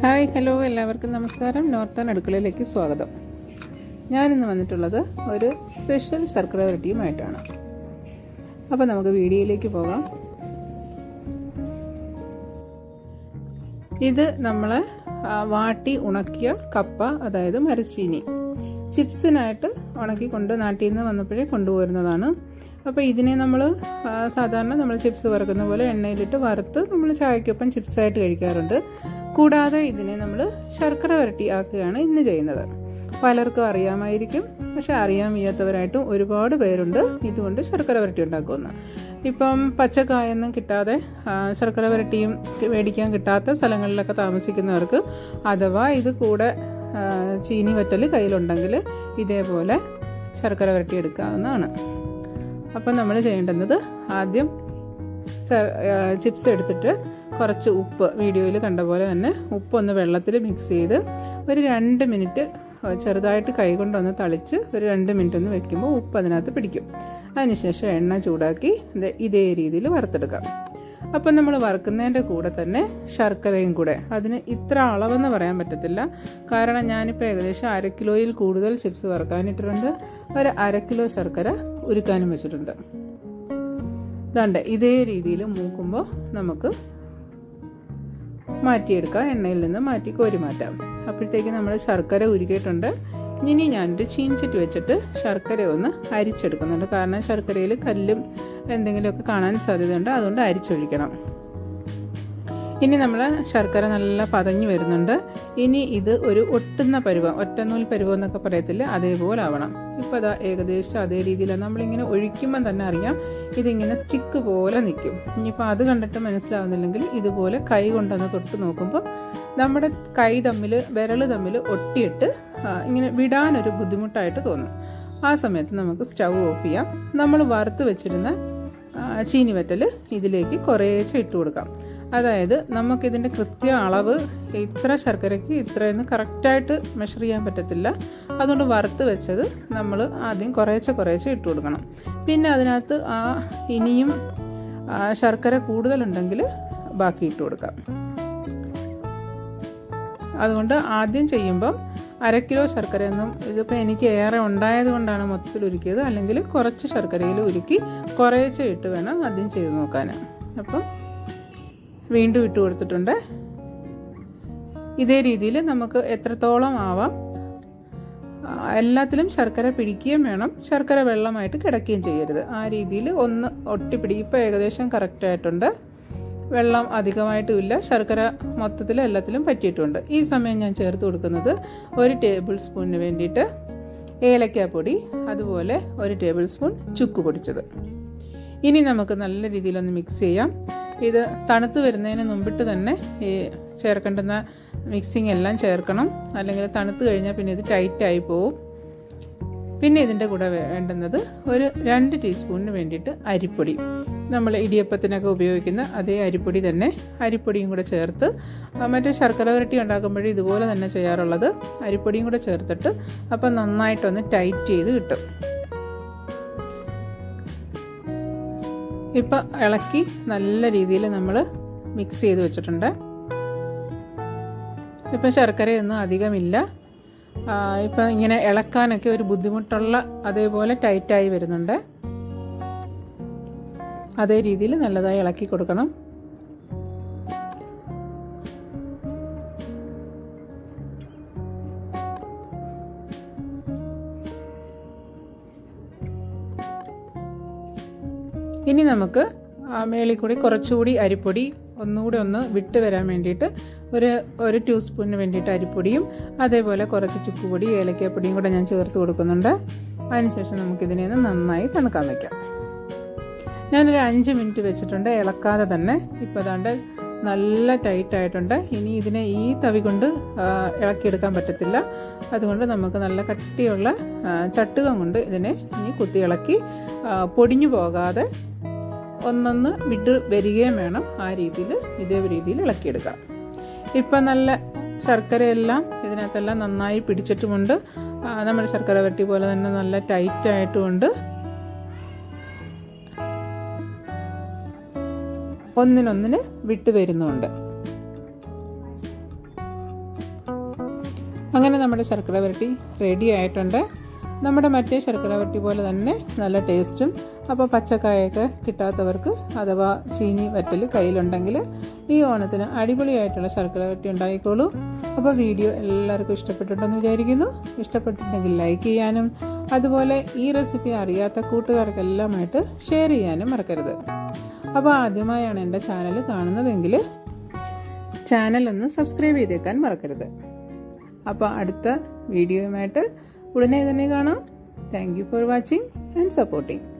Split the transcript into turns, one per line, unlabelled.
hi hello എല്ലാവർക്കും നമസ്കാരം northern അടുക്കളയിലേക്ക് സ്വാഗതം ഞാനിന്ന് വന്നിട്ടുള്ളത് ഒരു സ്പെഷ്യൽ ശർക്കര വരട്ടിയുമായിട്ടാണ് അപ്പോൾ നമുക്ക് വീഡിയോയിലേക്ക് പോകാം ഇത് നമ്മൾ വാട്ടി ഉണക്കിയ കപ്പ അതായത് മരച്ചീനി ചിപ്സിനായിട്ട് ഉണക്കി കൊണ്ട് നാട്ടിൽ നിന്ന് വന്നപ്പോഴേ കൊണ്ടുപോരുന്നതാണ് അപ്പോൾ ഇതിനെ നമ്മൾ സാധാരണ നമ്മൾ ചിപ്സ് വറുക്കുന്ന പോലെ എണ്ണയിലിട്ട് വറുത്ത് നമ്മൾ ചായക്കൊപ്പം ചിപ്സായിട്ട് കഴിക്കാറുണ്ട് കൂടാതെ ഇതിനെ നമ്മൾ ശർക്കര വരട്ടി ആക്കുകയാണ് ഇന്ന് ചെയ്യുന്നത് പലർക്കും അറിയാമായിരിക്കും പക്ഷെ അറിയാൻ വയ്യാത്തവരായിട്ടും ഒരുപാട് പേരുണ്ട് ഇതുകൊണ്ട് ശർക്കര വരട്ടി ഉണ്ടാക്കുന്ന ഇപ്പം പച്ചക്കായൊന്നും കിട്ടാതെ ശർക്കര വരട്ടിയും മേടിക്കാൻ കിട്ടാത്ത സ്ഥലങ്ങളിലൊക്കെ താമസിക്കുന്നവർക്ക് അഥവാ ഇത് കൂടെ ചീനി വറ്റൽ കയ്യിലുണ്ടെങ്കിൽ ഇതേപോലെ ശർക്കര വരട്ടി എടുക്കാവുന്നതാണ് അപ്പം നമ്മൾ ചെയ്യേണ്ടുന്നത് ആദ്യം ചിപ്സ് എടുത്തിട്ട് കുറച്ച് ഉപ്പ് വീഡിയോയിൽ കണ്ട പോലെ തന്നെ ഉപ്പൊന്ന് വെള്ളത്തിൽ മിക്സ് ചെയ്ത് ഒരു രണ്ട് മിനിറ്റ് ചെറുതായിട്ട് കൈകൊണ്ടൊന്ന് തളിച്ച് ഒരു രണ്ട് മിനിറ്റ് ഒന്ന് വെക്കുമ്പോൾ ഉപ്പ് അതിനകത്ത് പിടിക്കും അതിനുശേഷം എണ്ണ ചൂടാക്കി ഇതേ രീതിയിൽ വറുത്തെടുക്കാം അപ്പം നമ്മൾ വറുക്കുന്നതിൻ്റെ കൂടെ തന്നെ ശർക്കരയും കൂടെ അതിന് ഇത്ര അളവെന്ന് പറയാൻ പറ്റത്തില്ല കാരണം ഞാനിപ്പോൾ ഏകദേശം അര കിലോയിൽ കൂടുതൽ ചിപ്സ് വറുക്കാനിട്ടിട്ടുണ്ട് ഒരു അര കിലോ ശർക്കര ഉരുക്കാനും വെച്ചിട്ടുണ്ട് ഇതാണ്ട് ഇതേ രീതിയിൽ മൂക്കുമ്പോൾ നമുക്ക് മാറ്റിയെടുക്കാം എണ്ണയിൽ നിന്ന് മാറ്റി കോരി മാറ്റാം അപ്പോഴത്തേക്ക് നമ്മൾ ശർക്കര ഉരുക്കിയിട്ടുണ്ട് ഇനി ഞാനൊരു ചീൻചട്ടി വെച്ചിട്ട് ശർക്കര ഒന്ന് അരിച്ചെടുക്കുന്നുണ്ട് കാരണം ശർക്കരയിൽ കല്ലും എന്തെങ്കിലുമൊക്കെ കാണാൻ സാധ്യതയുണ്ട് അതുകൊണ്ട് അരിച്ചൊഴിക്കണം ഇനി നമ്മൾ ശർക്കര നല്ല പതഞ്ഞു വരുന്നുണ്ട് ഇനി ഇത് ഒരു ഒട്ടുന്ന പരുവം ഒറ്റനൂൽ പരുവം എന്നൊക്കെ പറയത്തില്ല അതേപോലെ ആവണം ഇപ്പോൾ അതാ ഏകദേശം അതേ രീതിയിലാണ് നമ്മളിങ്ങനെ ഒഴിക്കുമ്പോൾ തന്നെ അറിയാം ഇതിങ്ങനെ സ്റ്റിക്ക് പോലെ നിൽക്കും ഇനിയിപ്പോൾ അത് കണ്ടിട്ട് മനസ്സിലാവുന്നില്ലെങ്കിൽ ഇതുപോലെ കൈ കൊണ്ടൊന്ന് തൊട്ട് നോക്കുമ്പോൾ നമ്മുടെ കൈ തമ്മിൽ വിരൽ തമ്മിൽ ഒട്ടിയിട്ട് ഇങ്ങനെ വിടാനൊരു ബുദ്ധിമുട്ടായിട്ട് തോന്നും ആ സമയത്ത് നമുക്ക് സ്റ്റൗ ഓഫ് ചെയ്യാം നമ്മൾ വറുത്ത് വെച്ചിരുന്ന ചീനി വറ്റൽ ഇതിലേക്ക് കുറേശ്ശെ ഇട്ട് കൊടുക്കാം അതായത് നമുക്കിതിൻ്റെ കൃത്യ അളവ് ഇത്ര ശർക്കരയ്ക്ക് ഇത്രയെന്ന് കറക്റ്റായിട്ട് മെഷർ ചെയ്യാൻ പറ്റത്തില്ല അതുകൊണ്ട് വറുത്ത് വെച്ചത് നമ്മൾ ആദ്യം കുറേശ്ശെ കുറേശ്ശെ ഇട്ട് കൊടുക്കണം പിന്നെ അതിനകത്ത് ആ ഇനിയും ശർക്കര കൂടുതലുണ്ടെങ്കിൽ ബാക്കി ഇട്ട് കൊടുക്കാം അതുകൊണ്ട് ആദ്യം ചെയ്യുമ്പം അര കിലോ ശർക്കരയൊന്നും ഇതിപ്പോൾ എനിക്ക് ഏറെ ഉണ്ടായത് കൊണ്ടാണ് മൊത്തത്തിൽ ഉരുക്കിയത് അല്ലെങ്കിൽ കുറച്ച് ശർക്കരയിൽ ഉരുക്കി കുറേശ്ശെ ഇട്ട് വേണം ആദ്യം ചെയ്ത് നോക്കാൻ അപ്പം വീണ്ടും ഇട്ട് കൊടുത്തിട്ടുണ്ട് ഇതേ രീതിയിൽ നമുക്ക് എത്രത്തോളം ആവാം എല്ലാത്തിലും ശർക്കര പിടിക്കുകയും വേണം ശർക്കര വെള്ളമായിട്ട് കിടക്കുകയും ചെയ്യരുത് ആ രീതിയിൽ ഒന്ന് ഒട്ടിപ്പിടി ഇപ്പോൾ ഏകദേശം കറക്റ്റ് ആയിട്ടുണ്ട് വെള്ളം അധികമായിട്ടുമില്ല ശർക്കര മൊത്തത്തിൽ എല്ലാത്തിലും പറ്റിയിട്ടുണ്ട് ഈ സമയം ഞാൻ ചേർത്ത് കൊടുക്കുന്നത് ഒരു ടേബിൾ സ്പൂണിന് വേണ്ടിയിട്ട് ഏലക്കാപ്പൊടി അതുപോലെ ഒരു ടേബിൾ സ്പൂൺ ചുക്ക് പൊടിച്ചത് ഇനി നമുക്ക് നല്ല രീതിയിലൊന്ന് മിക്സ് ചെയ്യാം ഇത് തണുത്ത് വരുന്നതിന് മുമ്പിട്ട് തന്നെ ഈ ചേർക്കേണ്ടുന്ന മിക്സിങ് എല്ലാം ചേർക്കണം അല്ലെങ്കിൽ തണുത്ത് കഴിഞ്ഞാൽ പിന്നെ ഇത് ടൈറ്റായി പോവും പിന്നെ ഇതിൻ്റെ കൂടെ വേണ്ടുന്നത് ഒരു രണ്ട് ടീസ്പൂണിന് വേണ്ടിയിട്ട് അരിപ്പൊടി നമ്മൾ ഇടിയപ്പത്തിനൊക്കെ ഉപയോഗിക്കുന്ന അതേ അരിപ്പൊടി തന്നെ അരിപ്പൊടിയും കൂടെ ചേർത്ത് മറ്റേ ശർക്കര വരട്ടി ഉണ്ടാക്കുമ്പോഴും ഇതുപോലെ തന്നെ ചെയ്യാറുള്ളത് അരിപ്പൊടിയും കൂടെ ചേർത്തിട്ട് അപ്പം നന്നായിട്ടൊന്ന് ടൈറ്റ് ചെയ്ത് കിട്ടും ഇപ്പം ഇളക്കി നല്ല രീതിയിൽ നമ്മൾ മിക്സ് ചെയ്ത് വെച്ചിട്ടുണ്ട് ഇപ്പം ശർക്കരയൊന്നും അധികമില്ല ഇപ്പം ഇങ്ങനെ ഇളക്കാനൊക്കെ ഒരു ബുദ്ധിമുട്ടുള്ള അതേപോലെ ടൈറ്റായി വരുന്നുണ്ട് അതേ രീതിയിൽ നല്ലതായി ഇളക്കി കൊടുക്കണം ഇനി നമുക്ക് മേളിൽ കൂടി കുറച്ചുകൂടി അരിപ്പൊടി ഒന്നുകൂടി ഒന്ന് വിട്ട് വരാൻ വേണ്ടിയിട്ട് ഒരു ഒരു ടീസ്പൂണിന് വേണ്ടിയിട്ട് അരിപ്പൊടിയും അതേപോലെ കുറച്ച് ചുക്കുപൊടി ഏലക്കാപ്പൊടിയും കൂടെ ഞാൻ ചേർത്ത് കൊടുക്കുന്നുണ്ട് അതിനുശേഷം നമുക്കിതിനെ ഒന്ന് നന്നായി തണുക്കാൻ വയ്ക്കാം ഞാനൊരു അഞ്ച് മിനിറ്റ് വെച്ചിട്ടുണ്ട് ഇളക്കാതെ തന്നെ ഇപ്പോൾ അതാണ്ട് നല്ല ടൈറ്റ് ആയിട്ടുണ്ട് ഇനി ഇതിനെ ഈ തവി കൊണ്ട് ഇളക്കിയെടുക്കാൻ പറ്റത്തില്ല അതുകൊണ്ട് നമുക്ക് നല്ല കട്ടിയുള്ള ചട്ടുകം കൊണ്ട് ഇതിനെ ഇനി കുത്തി ഇളക്കി പൊടിഞ്ഞു പോകാതെ ഒന്നൊന്ന് വിട്ട് വരികയും വേണം ആ രീതിയിൽ ഇതേ രീതിയിൽ ഇളക്കിയെടുക്കാം ഇപ്പം നല്ല ശർക്കരയെല്ലാം ഇതിനകത്തെല്ലാം നന്നായി പിടിച്ചിട്ടുമുണ്ട് നമ്മുടെ ശർക്കര വരട്ടി പോലെ തന്നെ നല്ല ടൈറ്റ് ആയിട്ടുമുണ്ട് ഒന്നിനൊന്നിന് വിട്ടു വരുന്നുണ്ട് അങ്ങനെ നമ്മുടെ ശർക്കര വരട്ടി റെഡി ആയിട്ടുണ്ട് നമ്മുടെ മറ്റേ ശർക്കര വരട്ടി പോലെ തന്നെ നല്ല ടേസ്റ്റും അപ്പോൾ പച്ചക്കായൊക്കെ കിട്ടാത്തവർക്ക് അഥവാ ചീനി വറ്റൽ കയ്യിലുണ്ടെങ്കിൽ ഈ ഓണത്തിന് അടിപൊളിയായിട്ടുള്ള ശർക്കര വരട്ടി ഉണ്ടായിക്കോളൂ അപ്പോൾ വീഡിയോ എല്ലാവർക്കും ഇഷ്ടപ്പെട്ടിട്ടുണ്ടെന്ന് വിചാരിക്കുന്നു ഇഷ്ടപ്പെട്ടിട്ടുണ്ടെങ്കിൽ ലൈക്ക് ചെയ്യാനും അതുപോലെ ഈ റെസിപ്പി അറിയാത്ത കൂട്ടുകാർക്കെല്ലാമായിട്ട് ഷെയർ ചെയ്യാനും മറക്കരുത് അപ്പോൾ ആദ്യമായാണ് എൻ്റെ ചാനൽ കാണുന്നതെങ്കിൽ ചാനൽ ഒന്ന് സബ്സ്ക്രൈബ് ചെയ്തേക്കാൻ മറക്കരുത് അപ്പോൾ അടുത്ത വീഡിയോയുമായിട്ട് ഉടനെ തന്നെ കാണാം thank you for watching and supporting